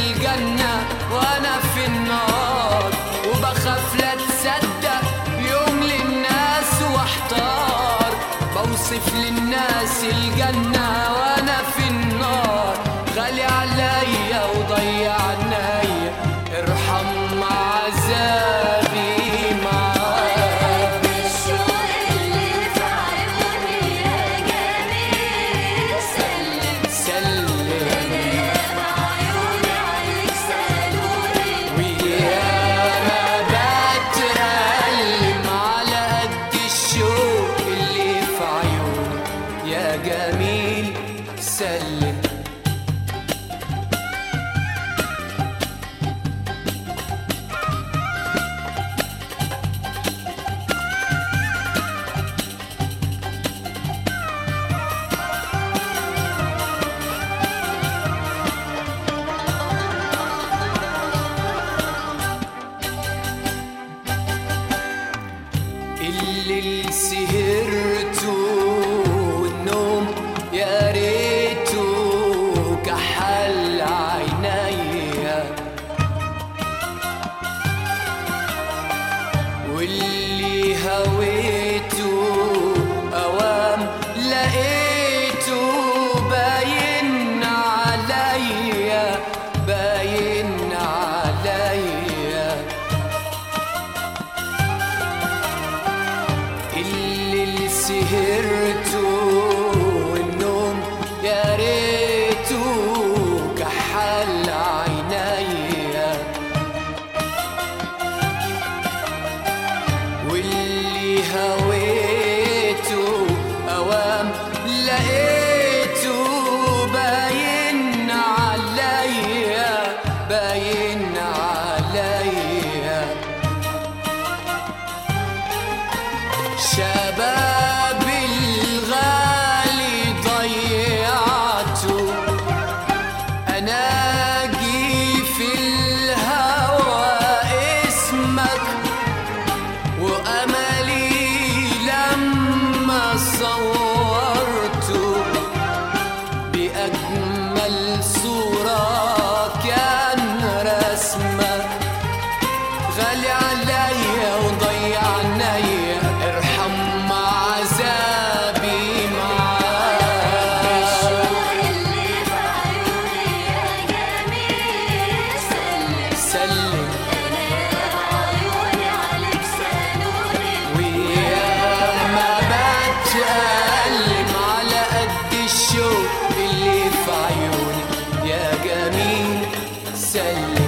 الجنة وأنا في النار وبخاف لا تصدق يوم للناس واحتار بوصف للناس الجنة وأنا في النار غالي عليا وضيع عنيا ارحم عذابي معاك الشوق اللي في عيوني يا جميل سلم سلم عيوني عليك سالوني وياما بتألم على قد الشوق اللي في عيوني يا جميل سلم اللي سهرته والنوم يا ريته كحل عينيا واللي هويته اوام لقيته باين عليا باين عليا اللي سهرته والنوم يا ريته كحل عينيا واللي هويته اوام لقيته باين عليا باين عليا شباب الغالي ضيعته اناجي في الهوى اسمك واملي لما صورته باجمل صوره كان رسمك غالي عليا وضيع عنيا ارحم عذابي معاك الشوق اللي في عيوني يا جميل سلم سلم عيوني عليك سالوني وياما بتألم على قد الشوق اللي في عيوني يا جميل سلم